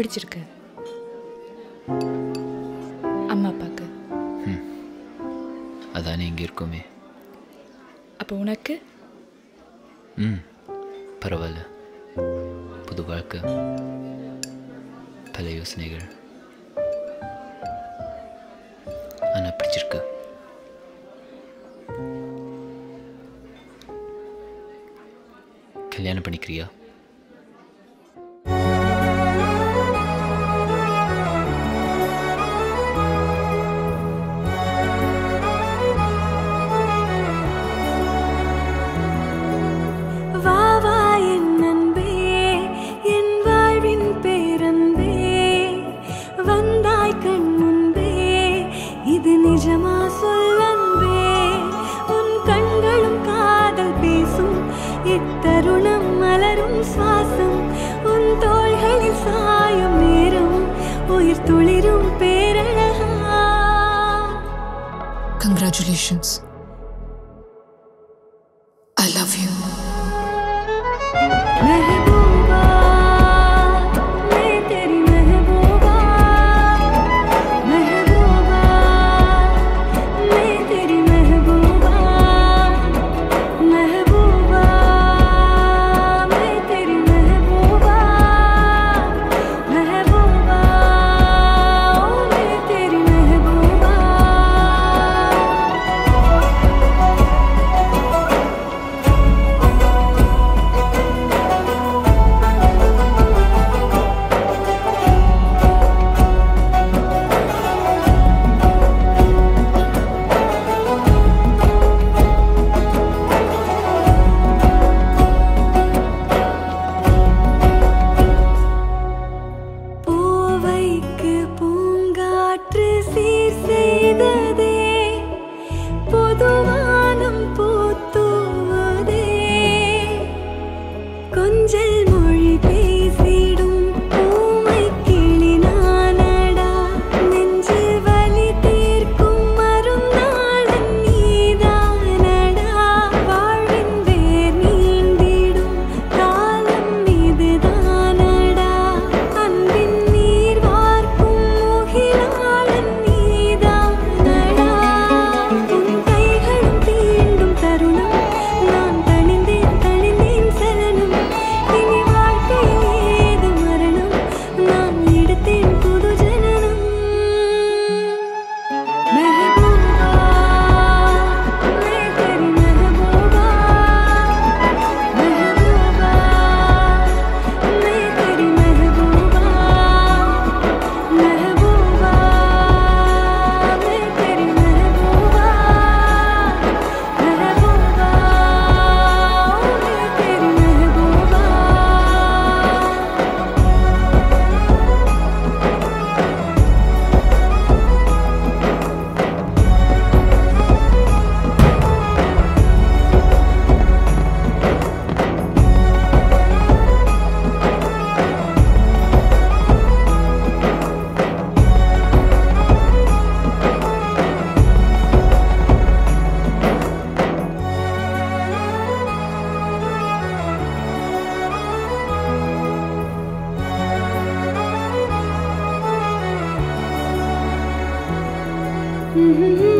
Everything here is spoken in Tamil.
பிடிச்சிருக்கு அம்மா அப்பாக்கு அதானே இங்கே இருக்கோமே அப்போ உனக்கு ம் பரவாயில்ல புது வாழ்க்கை பல யோசனைகள் ஆனால் பிடிச்சிருக்கு கல்யாணம் பண்ணிக்கிறியா வா வா என் அன்பே என் வாழ்வின் பேரன்பே வந்தாய் கண் முன்பே இது நிஜமா சொல்லன்பே உன் கண்களும் காதல் பேசும் இத்தருணம் மலரும் சுவாசம் உன் தோள்களில் சாயும் நேரம் உயிர் துளிரும் பேரழகா Congratulations. I love you. महबूबा मैं तेरी महबूबा महबूबा मैं तेरी महबूबा महबूबा मैं तेरी महबूबा महबूबा ओ मैं तेरी महबूबा பூவைக்கு பூங்காற்று சீர் செய்ததே பொதுவானம் பூத்துவதே கொஞ்சல் மொழி பேசிடும் பூமை கிளி நானடா நெஞ்சில் வலி தீர்க்கும் மருந்தாளன் நீதானடா வாழ்வின் வேர் நீண்டிடும் காலம் இதுதானடா அன்பின் நீர் வார்க்கும் முகிலாளன் நீதானடா உன் கைகளும் தீண்டும் தருணம் நான் தணிந்தேன் தணிந்தேன் சலனம் இனி வாழ்க்கையில் ஏது மரணம் நான் எடுத்தேன் புது ஜனனம் महबूबा मैं तेरी महबूबा महबूबा मैं तेरी महबूबा महबूबा मैं तेरी महबूबा महबूबा मैं तेरी महबूबा Mm-hmm.